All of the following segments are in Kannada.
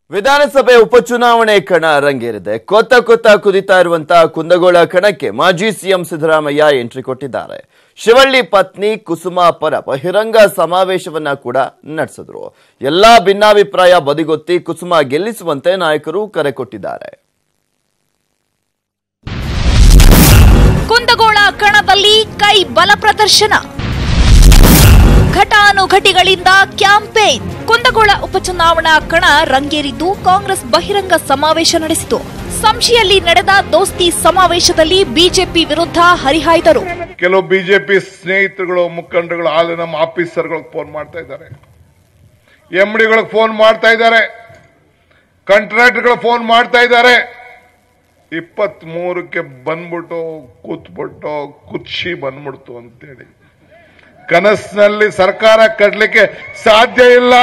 ವಿಧಾನಸಭೆ ಉಪಚುನಾವಣೆ ಕಣ ರಂಗೇರಿದೆ ಕೊತ್ತ ಕೊತ್ತ ಕುದಿತಾ ಇರುವಂತಹ ಕುಂದಗೋಳ ಕಣಕ್ಕೆ ಮಾಜಿ ಸಿಎಂ ಸಿದ್ದರಾಮಯ್ಯ ಎಂಟ್ರಿ ಕೊಟ್ಟಿದ್ದಾರೆ ಶಿವಳ್ಳಿ ಪತ್ನಿ ಕುಸುಮಾ ಪರ ಬಹಿರಂಗ ಸಮಾವೇಶವನ್ನ ಕೂಡ ನಡೆಸಿದ್ರು ಎಲ್ಲಾ ಭಿನ್ನಾಭಿಪ್ರಾಯ ಬದಿಗೊತ್ತಿ ಕುಸುಮಾ ಗೆಲ್ಲಿಸುವಂತೆ ನಾಯಕರು ಕರೆ ಕೊಟ್ಟಿದ್ದಾರೆ ಕುಂದಗೋಳ ಕಣದಲ್ಲಿ ಕೈ ಬಲ ಪ್ರದರ್ಶನ ಘಟಾನುಘಟಿಗಳಿಂದ ಕ್ಯಾಂಪೇನ್ ಕುಂದಗೋಳ ಉಪಚುನಾವಣಾ ಕಣ ರಂಗೇರಿದ್ದು ಕಾಂಗ್ರೆಸ್ ಬಹಿರಂಗ ಸಮಾವೇಶ ನಡೆಸಿತು ಸಂಶಿಯಲ್ಲಿ ನಡೆದ ದೋಸ್ತಿ ಸಮಾವೇಶದಲ್ಲಿ ಬಿಜೆಪಿ ವಿರುದ್ಧ ಹರಿಹಾಯ್ದರು ಕೆಲವು ಬಿಜೆಪಿ ಸ್ನೇಹಿತರುಗಳು ಮುಖಂಡರುಗಳು ಅಲ್ಲಿ ನಮ್ಮ ಆಫೀಸರ್ಗಳಿಗೆ ಫೋನ್ ಮಾಡ್ತಾ ಇದ್ದಾರೆ ಎಂ ಡಿಗಳಿಗೆ ಫೋನ್ ಮಾಡ್ತಾ ಇದ್ದಾರೆ ಕಾಂಟ್ರಾಕ್ಟ್ಗಳು ಫೋನ್ ಮಾಡ್ತಾ ಇದ್ದಾರೆ ಇಪ್ಪತ್ತ್ ಮೂರಕ್ಕೆ ಬಂದ್ಬಿಟ್ಟು ಕೂತ್ಬಿಟ್ಟು ಕುರ್ಚಿ ಬಂದ್ಬಿಡ್ತು ಅಂತೇಳಿ ಕನಸಿನಲ್ಲಿ ಸರ್ಕಾರ ಕಟ್ಟಲಿಕ್ಕೆ ಸಾಧ್ಯ ಇಲ್ಲ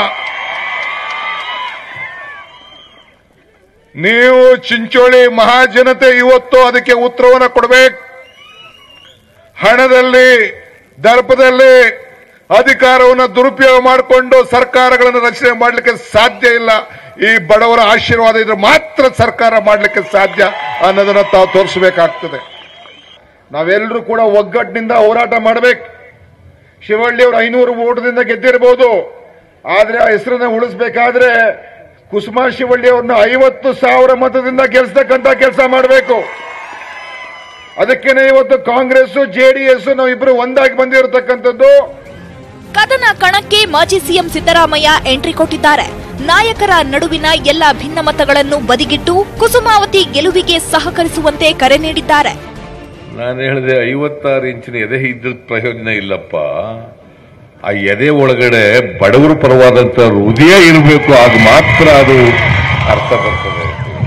ನೀವು ಚಿಂಚೋಳಿ ಮಹಾಜನತೆ ಇವತ್ತು ಅದಕ್ಕೆ ಉತ್ತರವನ್ನು ಕೊಡಬೇಕು ಹಣದಲ್ಲಿ ದರ್ಪದಲ್ಲಿ ಅಧಿಕಾರವನ್ನು ದುರುಪಯೋಗ ಮಾಡಿಕೊಂಡು ಸರ್ಕಾರಗಳನ್ನು ರಚನೆ ಮಾಡಲಿಕ್ಕೆ ಸಾಧ್ಯ ಇಲ್ಲ ಈ ಬಡವರ ಆಶೀರ್ವಾದ ಇದ್ರೆ ಮಾತ್ರ ಸರ್ಕಾರ ಮಾಡಲಿಕ್ಕೆ ಸಾಧ್ಯ ಅನ್ನೋದನ್ನ ತಾವು ತೋರಿಸಬೇಕಾಗ್ತದೆ ನಾವೆಲ್ಲರೂ ಕೂಡ ಒಗ್ಗಟ್ಟಿನಿಂದ ಹೋರಾಟ ಮಾಡಬೇಕು ಶಿವಳ್ಳಿ ಅವರು ಐನೂರು ಓಟದಿಂದ ಗೆದ್ದಿರಬಹುದು ಆದ್ರೆ ಆ ಹೆಸರನ್ನ ಉಳಿಸ್ಬೇಕಾದ್ರೆ ಕುಸುಮಾ ಶಿವಳ್ಳಿ ಅವ್ರನ್ನ ಐವತ್ತು ಸಾವಿರ ಮತದಿಂದ ಗೆಲ್ಸ್ತಕ್ಕಂತ ಕೆಲಸ ಮಾಡಬೇಕು ಅದಕ್ಕೇನೆ ಇವತ್ತು ಕಾಂಗ್ರೆಸ್ ಜೆಡಿಎಸ್ ನಾವು ಇಬ್ರು ಒಂದಾಗಿ ಬಂದಿರತಕ್ಕಂಥದ್ದು ಕದನ ಕಣಕ್ಕೆ ಮಾಜಿ ಸಿಎಂ ಸಿದ್ದರಾಮಯ್ಯ ಎಂಟ್ರಿ ಕೊಟ್ಟಿದ್ದಾರೆ ನಾಯಕರ ನಡುವಿನ ಎಲ್ಲ ಭಿನ್ನಮತಗಳನ್ನು ಬದಿಗಿಟ್ಟು ಕುಸುಮಾವತಿ ಗೆಲುವಿಗೆ ಸಹಕರಿಸುವಂತೆ ಕರೆ ನೀಡಿದ್ದಾರೆ ನಾನು ಹೇಳಿದೆ ಐವತ್ತಾರು ಇಂಚಿನ ಎದೆ ಇದ್ದ ಪ್ರಯೋಜನ ಇಲ್ಲಪ್ಪ ಆ ಎದೆ ಒಳಗಡೆ ಬಡವರ ಪರವಾದಂತ ಹೃದಯ ಇರಬೇಕು ಆಗ ಮಾತ್ರ ಅದು ಅರ್ಥ ಬರ್ತದೆ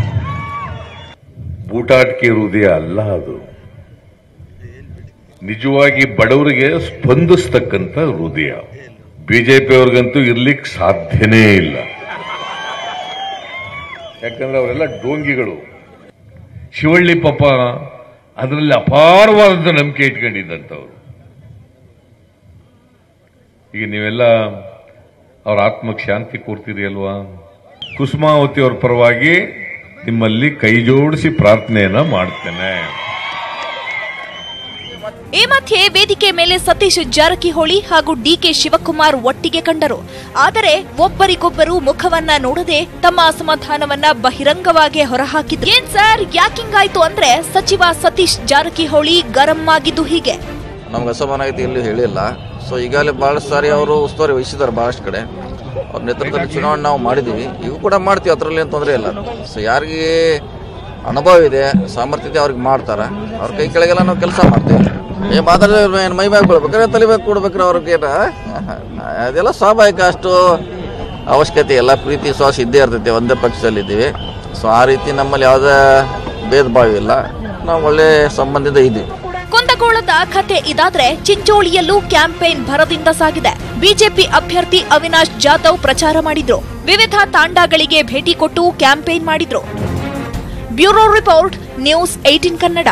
ಬೂಟಾಟಿಕೆ ಹೃದಯ ಅಲ್ಲ ಅದು ನಿಜವಾಗಿ ಬಡವರಿಗೆ ಸ್ಪಂದಿಸ್ತಕ್ಕಂಥ ಹೃದಯ ಬಿಜೆಪಿ ಅವ್ರಿಗಂತೂ ಇರ್ಲಿಕ್ಕೆ ಸಾಧ್ಯನೇ ಇಲ್ಲ ಯಾಕಂದ್ರೆ ಅವರೆಲ್ಲ ಡೋಂಗಿಗಳು ಶಿವಳ್ಳಿ ಪಾಪ ಅದರಲ್ಲಿ ಅಪಾರವಾದಂಥ ನಂಬಿಕೆ ಇಟ್ಕೊಂಡಿದ್ದಂಥವ್ರು ಈಗ ನೀವೆಲ್ಲ ಅವ್ರ ಆತ್ಮಕ್ಕೆ ಶಾಂತಿ ಕೋರ್ತೀರಿ ಅಲ್ವಾ ಕುಸುಮಾವತಿ ಅವ್ರ ಪರವಾಗಿ ನಿಮ್ಮಲ್ಲಿ ಕೈ ಜೋಡಿಸಿ ಪ್ರಾರ್ಥನೆಯನ್ನ ಮಾಡ್ತೇನೆ ಈ ಮಧ್ಯೆ ವೇದಿಕೆ ಮೇಲೆ ಸತೀಶ್ ಜಾರಕಿಹೊಳಿ ಹಾಗೂ ಡಿಕೆ ಶಿವಕುಮಾರ್ ಒಟ್ಟಿಗೆ ಕಂಡರು ಆದರೆ ಒಬ್ಬರಿಗೊಬ್ಬರು ಮುಖವನ್ನ ನೋಡದೆ ತಮ್ಮ ಅಸಮಾಧಾನವನ್ನ ಬಹಿರಂಗವಾಗಿ ಹೊರಹಾಕಿದ್ರು ಏನ್ ಸರ್ ಯಾಕಿಂಗಾಯ್ತು ಅಂದ್ರೆ ಸಚಿವ ಸತೀಶ್ ಜಾರಕಿಹೊಳಿ ಗರಂ ಆಗಿದ್ದು ಹೀಗೆ ನಮ್ಗೆ ಅಸಮಾನ ಐತಿ ಎಲ್ಲೂ ಹೇಳಿಲ್ಲ ಸೊ ಈಗಾಗಲೇ ಭಾಳಷ್ಟು ಸಾರಿ ಅವರು ಉಸ್ತುವಾರಿ ವಹಿಸಿದ್ದಾರೆ ಭಾಳಷ್ಟು ಕಡೆ ಅವ್ರ ನೇತೃತ್ವದಲ್ಲಿ ಚುನಾವಣೆ ನಾವು ಮಾಡಿದ್ದೀವಿ ಈಗ ಕೂಡ ಮಾಡ್ತೀವಿ ಅದರಲ್ಲಿ ಏನು ತೊಂದರೆ ಇಲ್ಲ ಸೊ ಯಾರಿಗೆ ಅನುಭವ ಇದೆ ಸಾಮರ್ಥ್ಯ ಇದೆ ಅವ್ರಿಗೆ ಮಾಡ್ತಾರೆ ಅವ್ರ ಕೈ ಕೆಳಗೆಲ್ಲ ನಾವು ಕೆಲಸ ಮಾಡ್ತೀವಿ ಏ ಮಾತಾಡಿದ್ರೆ ಏನು ಮೈ ಮ್ಯಾಗ ಬೀಳ್ಬೇಕಾರೆ ತಲೆ ಮ್ಯಾಗ ಕೊಡ್ಬೇಕ್ರೆ ಅವ್ರಿಗೆ ಏನ ಅದೆಲ್ಲ ಸ್ವಾಭಾವಿಕ ಅಷ್ಟು ಅವಶ್ಯಕತೆ ಎಲ್ಲ ಪ್ರೀತಿ ಶ್ವಾಸ ಇದ್ದೇ ಇರ್ತೈತೆ ಒಂದೇ ಪಕ್ಷದಲ್ಲಿದ್ದೀವಿ ಸೊ ಆ ರೀತಿ ನಮ್ಮಲ್ಲಿ ಯಾವುದೇ ಭೇದ ಭಾವ ಇಲ್ಲ ನಾವು ಒಳ್ಳೆ ಸಂಬಂಧದಿಂದ ಇದ್ದೀವಿ ಕುಂದಗೋಳದ ಕತೆ ಇದಾದ್ರೆ ಚಿಂಚೋಳಿಯಲ್ಲೂ ಕ್ಯಾಂಪೇನ್ ಭರದಿಂದ ಸಾಗಿದೆ ಬಿಜೆಪಿ ಅಭ್ಯರ್ಥಿ ಅವಿನಾಶ್ ಜಾಧವ್ ಪ್ರಚಾರ ಮಾಡಿದ್ರು ವಿವಿಧ ತಾಂಡಗಳಿಗೆ ಭೇಟಿ ಕೊಟ್ಟು ಕ್ಯಾಂಪೇನ್ ಮಾಡಿದ್ರು bureau report news eighteen Kannada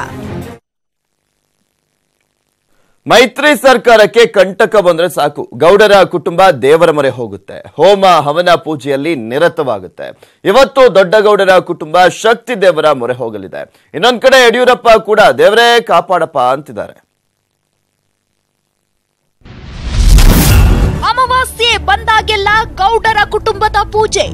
ಮೈತ್ರಿ ಸರ್ಕಾರಕ್ಕೆ ಕಂಟಕ ಬಂದ್ರೆ ಸಾಕು ಗೌಡರ ಕುಟುಂಬ ದೇವರ ಮೊರೆ ಹೋಗುತ್ತೆ ಹೋಮ ಹವನ ಪೂಜೆಯಲ್ಲಿ ನಿರತವಾಗುತ್ತೆ ಇವತ್ತು ದೊಡ್ಡಗೌಡರ ಕುಟುಂಬ ಶಕ್ತಿ ದೇವರ ಮೊರೆ ಹೋಗಲಿದೆ ಇನ್ನೊಂದ್ ಕಡೆ ಯಡಿಯೂರಪ್ಪ ಕೂಡ ದೇವರೇ ಕಾಪಾಡಪ್ಪ ಅಂತಿದ್ದಾರೆ ಅಮಾವಾಸ್ಯೆ ಬಂದಾಗೆಲ್ಲ ಗೌಡರ ಕುಟುಂಬದ ಪೂಜೆ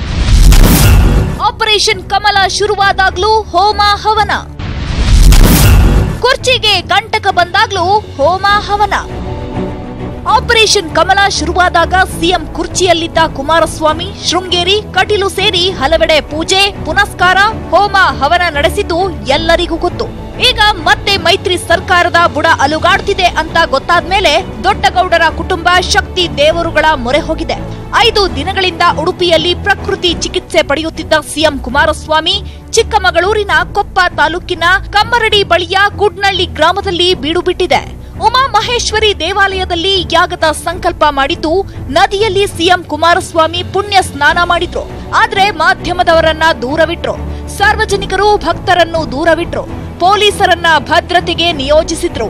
ಆಪರೇಷನ್ ಕಮಲ ಶುರುವಾದಾಗ್ಲೂ ಹೋಮ ಹವನ ಕುರ್ಚಿಗೆ ಕಂಟಕ ಬಂದಾಗ್ಲೂ ಹೋಮ ಹವನ ಆಪರೇಷನ್ ಕಮಲ ಶುರುವಾದಾಗ ಸಿಎಂ ಕುರ್ಚಿಯಲ್ಲಿದ್ದ ಕುಮಾರಸ್ವಾಮಿ ಶೃಂಗೇರಿ ಕಟೀಲು ಸೇರಿ ಹಲವೆಡೆ ಪೂಜೆ ಪುನಸ್ಕಾರ ಹೋಮ ಹವನ ನಡೆಸಿದ್ದು ಎಲ್ಲರಿಗೂ ಗೊತ್ತು ಈಗ ಮತ್ತೆ ಮೈತ್ರಿ ಸರ್ಕಾರದ ಬುಡ ಅಲುಗಾಡ್ತಿದೆ ಅಂತ ಗೊತ್ತಾದ್ಮೇಲೆ ದೊಡ್ಡಗೌಡರ ಕುಟುಂಬ ಶಕ್ತಿ ದೇವರುಗಳ ಮೊರೆ ಹೋಗಿದೆ ಐದು ದಿನಗಳಿಂದ ಉಡುಪಿಯಲ್ಲಿ ಪ್ರಕೃತಿ ಚಿಕಿತ್ಸೆ ಪಡೆಯುತ್ತಿದ್ದ ಸಿಎಂ ಕುಮಾರಸ್ವಾಮಿ ಚಿಕ್ಕಮಗಳೂರಿನ ಕೊಪ್ಪ ತಾಲೂಕಿನ ಕಮ್ಮರಡಿ ಬಳಿಯ ಗುಡ್ನಳ್ಳಿ ಗ್ರಾಮದಲ್ಲಿ ಬೀಡು ಬಿಟ್ಟಿದೆ ಉಮಾ ಮಹೇಶ್ವರಿ ದೇವಾಲಯದಲ್ಲಿ ಯಾಗದ ಸಂಕಲ್ಪ ಮಾಡಿದ್ದು ನದಿಯಲ್ಲಿ ಸಿಎಂ ಕುಮಾರಸ್ವಾಮಿ ಪುಣ್ಯ ಸ್ನಾನ ಮಾಡಿದ್ರು ಆದ್ರೆ ಮಾಧ್ಯಮದವರನ್ನ ದೂರವಿಟ್ರು ಸಾರ್ವಜನಿಕರು ಭಕ್ತರನ್ನು ದೂರವಿಟ್ರು ಪೊಲೀಸರನ್ನ ಭದ್ರತೆಗೆ ನಿಯೋಜಿಸಿದ್ರು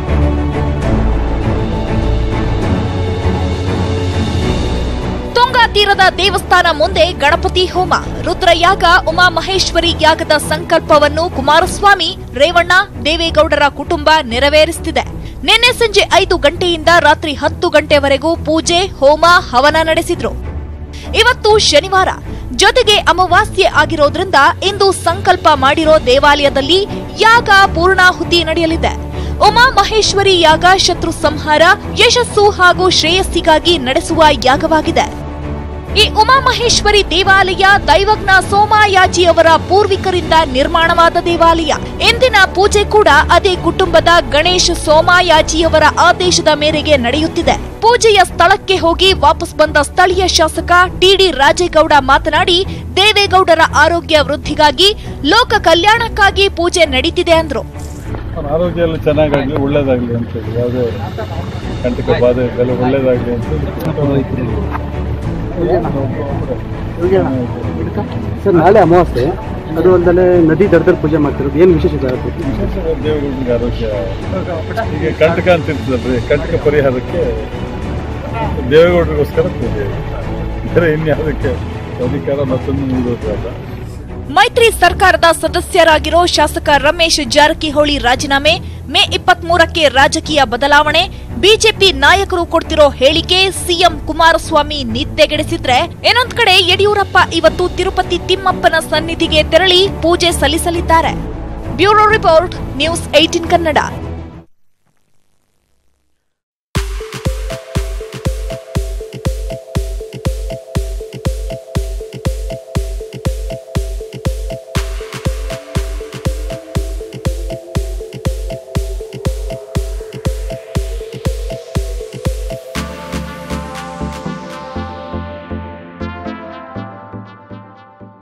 ತುಂಗಾ ತೀರದ ದೇವಸ್ಥಾನ ಮುಂದೆ ಗಣಪತಿ ಹೋಮ ರುದ್ರಯಾಗ ಉಮಾಮಹೇಶ್ವರಿ ಯಾಗದ ಸಂಕಲ್ಪವನ್ನು ಕುಮಾರಸ್ವಾಮಿ ರೇವಣ್ಣ ದೇವೇಗೌಡರ ಕುಟುಂಬ ನೆರವೇರಿಸುತ್ತಿದೆ ನಿನ್ನೆ ಸಂಜೆ ಐದು ಗಂಟೆಯಿಂದ ರಾತ್ರಿ ಹತ್ತು ಗಂಟೆವರೆಗೂ ಪೂಜೆ ಹೋಮ ಹವನ ನಡೆಸಿದ್ರು ಇವತ್ತು ಶನಿವಾರ ಜೊತೆಗೆ ಅಮಾವಾಸ್ಯೆ ಆಗಿರೋದ್ರಿಂದ ಇಂದು ಸಂಕಲ್ಪ ಮಾಡಿರೋ ದೇವಾಲಯದಲ್ಲಿ ಯಾಗ ಪೂರ್ಣಾಹುತಿ ನಡೆಯಲಿದೆ ಉಮಾ ಮಹೇಶ್ವರಿ ಯಾಗ ಶತ್ರು ಸಂಹಾರ ಯಶಸ್ಸು ಹಾಗೂ ಶ್ರೇಯಸ್ಸಿಗಾಗಿ ನಡೆಸುವ ಯಾಗವಾಗಿದೆ ಈ ಉಮಾಮಹೇಶ್ವರಿ ದೇವಾಲಯ ದೈವಜ್ಞ ಸೋಮಾಯಾಜಿಯವರ ಪೂರ್ವಿಕರಿಂದ ನಿರ್ಮಾಣವಾದ ದೇವಾಲಯ ಇಂದಿನ ಪೂಜೆ ಕೂಡ ಅದೇ ಕುಟುಂಬದ ಗಣೇಶ್ ಸೋಮಾಯಾಜಿಯವರ ಆದೇಶದ ಮೇರೆಗೆ ನಡೆಯುತ್ತಿದೆ ಪೂಜೆಯ ಸ್ಥಳಕ್ಕೆ ಹೋಗಿ ವಾಪಸ್ ಬಂದ ಸ್ಥಳೀಯ ಶಾಸಕ ಟಿಡಿ ರಾಜೇಗೌಡ ಮಾತನಾಡಿ ದೇವೇಗೌಡರ ಆರೋಗ್ಯ ವೃದ್ಧಿಗಾಗಿ ಲೋಕ ಕಲ್ಯಾಣಕ್ಕಾಗಿ ಪೂಜೆ ನಡೀತಿದೆ ಅಂದ್ರು ಅವ್ರ ಆರೋಗ್ಯ ಎಲ್ಲ ಚೆನ್ನಾಗಾಗಲಿ ಒಳ್ಳೇದಾಗಲಿ ಅಂತೇಳಿ ಯಾವುದೇ ಕಂಟಕ ಬಾಧೆ ಇದೆಲ್ಲ ಒಳ್ಳೇದಾಗಲಿ ಅಂತೇಳಿ ಸರ್ ನಾಳೆ ಅಮಾವಾಸ್ಯೆ ಅದು ಅಲ್ಲದೆ ನದಿ ದಡದಲ್ಲಿ ಪೂಜೆ ಮಾಡ್ತಿರೋದು ಏನು ವಿಶೇಷತೆ ಆಗುತ್ತೆ ವಿಶೇಷವಾಗಿ ದೇವರುಗಳಿಗೆ ಆರೋಗ್ಯ ಈಗ ಕಂಟಕ ಅಂತ ಇರ್ತದಲ್ರಿ ಕಂಟಕ ಪರಿಹಾರಕ್ಕೆ ದೇವೇಗೌಡರಿಗೋಸ್ಕರ ಪೂಜೆ ಬೇರೆ ಇನ್ಯಾವುದಕ್ಕೆ ಅಧಿಕಾರ ಮತ್ತೊಂದು ನೀಡೋದ್ರಲ್ಲ ಮೈತ್ರಿ ಸರ್ಕಾರದ ಸದಸ್ಯರಾಗಿರೋ ಶಾಸಕ ರಮೇಶ್ ಜಾರಕಿಹೊಳಿ ರಾಜೀನಾಮೆ ಮೇ ಇಪ್ಪತ್ಮೂರಕ್ಕೆ ರಾಜಕೀಯ ಬದಲಾವಣೆ ಬಿಜೆಪಿ ನಾಯಕರು ಕೊಡ್ತಿರೋ ಹೇಳಿಕೆ ಸಿಎಂ ಕುಮಾರಸ್ವಾಮಿ ನಿದ್ದೆಗೆಡಿಸಿದ್ರೆ ಇನ್ನೊಂದ್ ಕಡೆ ಯಡಿಯೂರಪ್ಪ ಇವತ್ತು ತಿರುಪತಿ ತಿಮ್ಮಪ್ಪನ ಸನ್ನಿಧಿಗೆ ತೆರಳಿ ಪೂಜೆ ಸಲ್ಲಿಸಲಿದ್ದಾರೆ bureau report news eighteen Kannada